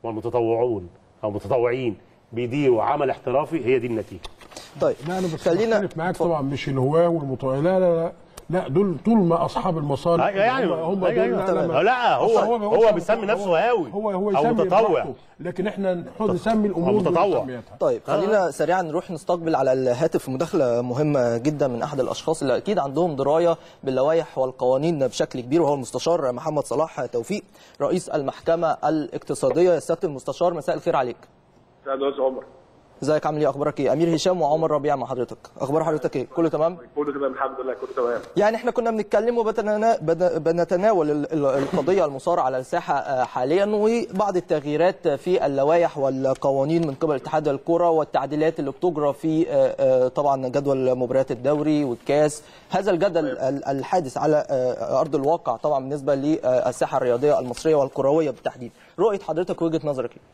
والمتطوعون او متطوعين بيديروا عمل احترافي هي دي النتيجه طيب لا انا بس خلينا بختلف معاك طبعا مش الهواه والمطوعين لا لا لا لا دول طول ما اصحاب المصالح أيوة يعني هم, هم أيوة دول أيوة. لا, لا، هو- أصل هو بيقول بيسمي نفسه هاوي هو هو أو يسمي متطوع. براحته. لكن احنا نحط نسمي الامور متطوع. بمسمياتها. طيب خلينا سريعا نروح نستقبل على الهاتف مداخله مهمه جدا من احد الاشخاص اللي اكيد عندهم درايه باللوائح والقوانين بشكل كبير وهو المستشار محمد صلاح توفيق رئيس المحكمه الاقتصاديه يا سياده المستشار مساء الخير عليك استاذ استاذ عمر ازيك عامل ايه اخبارك ايه امير هشام وعمر ربيع مع حضرتك اخبار حضرتك ايه كله تمام كله تمام الحمد لله كله تمام يعني احنا كنا بنتكلم وبنتنا- بن- بنتناول ال- ال- القضيه المصارعه على الساحه آه، حاليا وبعض التغييرات في اللوائح والقوانين من قبل اتحاد الكره والتعديلات اللي بتجرى في آه، آه، طبعا جدول مباريات الدوري والكاس هذا الجدل ال- الحادث على آه، ارض الواقع طبعا بالنسبه للساحه الرياضيه المصريه والكرويه بالتحديد رؤيه حضرتك وجهه نظرك ايه؟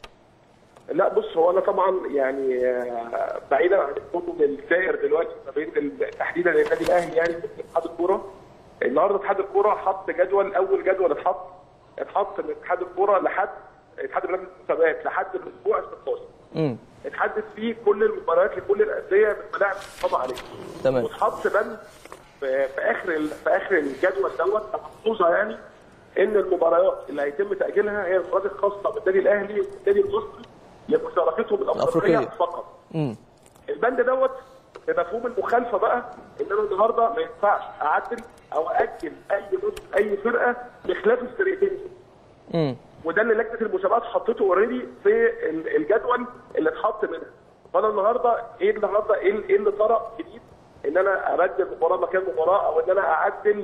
لا بص هو انا طبعا يعني آه، بعيدا عن الكتب السائر دلوقتي ما بين ال- تحديدا النادي الاهلي يعني في اتحاد الكوره النهارده اتحاد الكوره حط جدول اول جدول اتحط اتحط من اتحاد الكوره لحد اتحاد لجنه المسابقات لحد الاسبوع ال 16 امم اتحدد فيه كل المباريات لكل الانديه بالملاعب المقام عليها تمام واتحط بند في في اخر ال- في اخر الجدول دوت مخصوصه يعني ان المباريات اللي هيتم تاجيلها هي المباريات الخاصه بالنادي الاهلي والنادي المصري لمشاركتهم الافريقيه الأفريقية. فقط. امم البند دوت بمفهوم المخالفه بقى ان انا النهارده ما ينفعش اعدل او اجل اي نص اي فرقه بخلاف الفرقتين امم وده اللي لجنه المسابقات حطته اوريدي في ال- الجدول اللي اتحط منها فانا النهارده ايه النهارده ايه ال- ايه اللي طرأ جديد ان انا ابدل مباراه مكان مباراه او ان انا اعدل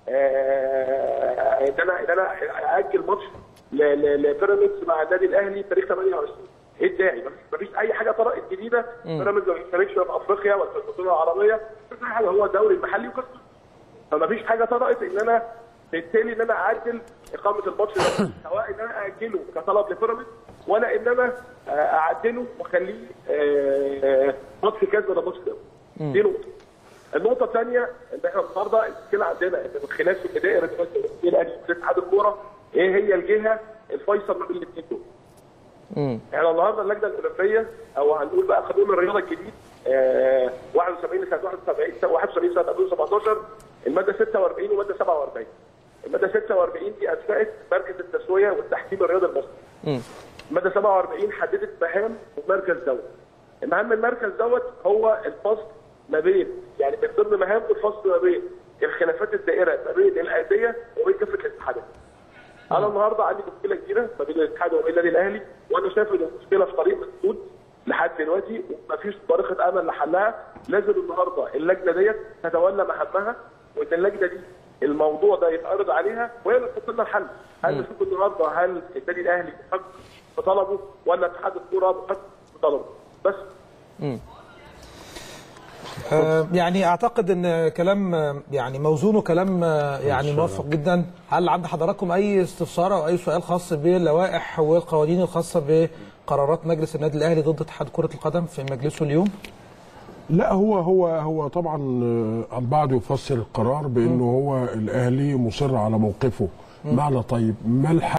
آه، ان انا ان انا ااجل ماتش ل- ل- لبيراميدز مع النادي الاهلي تاريخ 28 ايه الداعي؟ مفيش- مفيش اي حاجه طرأت جديده بيراميدز ما بيشاركش في افريقيا ولا في البطوله العربيه مفيش أي حاجه هو الدوري المحلي وكاس فما فيش حاجه طرأت ان انا بالتالي ان انا اعدل اقامه الماتش ده سواء ان انا ااجله كطلب لبيراميدز ولا ان انا آه، اعدله واخليه آه، ماتش كاس ولا ماتش دوري دي نقطه النقطة الثانية ان احنا النهارده المشكلة عندنا ان من خلال في الدائرة دلوقتي الاهلي اتحاد الكورة ايه هي الجهة الفيصل ما بين الاثنين دول؟ امم احنا النهارده اللجنه الاولمبيه او هنقول بقى قانون الرياضه الجديد آه 71 سنه 71 71 سنه 2017 الماده 46 وماده 47 الماده 46 دي اسماء مركز التسويه والتحكيم الرياضي المصري امم الماده 47 حددت مهام ومركز دوت المهام المركز دوت هو الفصل ما بين يعني من ضمن مهامه الفصل ما بين الخلافات الدائره ما بين الانديه وبين كافه الاتحادات انا النهارده عندي مشكله كبيره ما بين الاتحاد وما بين النادي الاهلي وانا شايف ان المشكله في طريق مسدود لحد دلوقتي ومفيش طريقه امل لحلها لازم النهارده اللجنه ديت تتولى مهامها وان اللجنه دي الموضوع ده يتعرض عليها وهي اللي تحط لنا الحل هل نشوف النهارده هل النادي الاهلي محق في طلبه ولا اتحاد الكوره محق في طلبه بس آه، يعني اعتقد ان كلام آه، يعني موزون وكلام آه، يعني موفق جدا هل عند حضراتكم اي استفسار او اي سؤال خاص باللوائح والقوانين الخاصه بقرارات مجلس النادي الاهلي ضد اتحاد كره القدم في مجلسه اليوم لا هو هو هو طبعا آه، البعض يفسر القرار بانه هو الاهلي مصر على موقفه معنى طيب ما الحل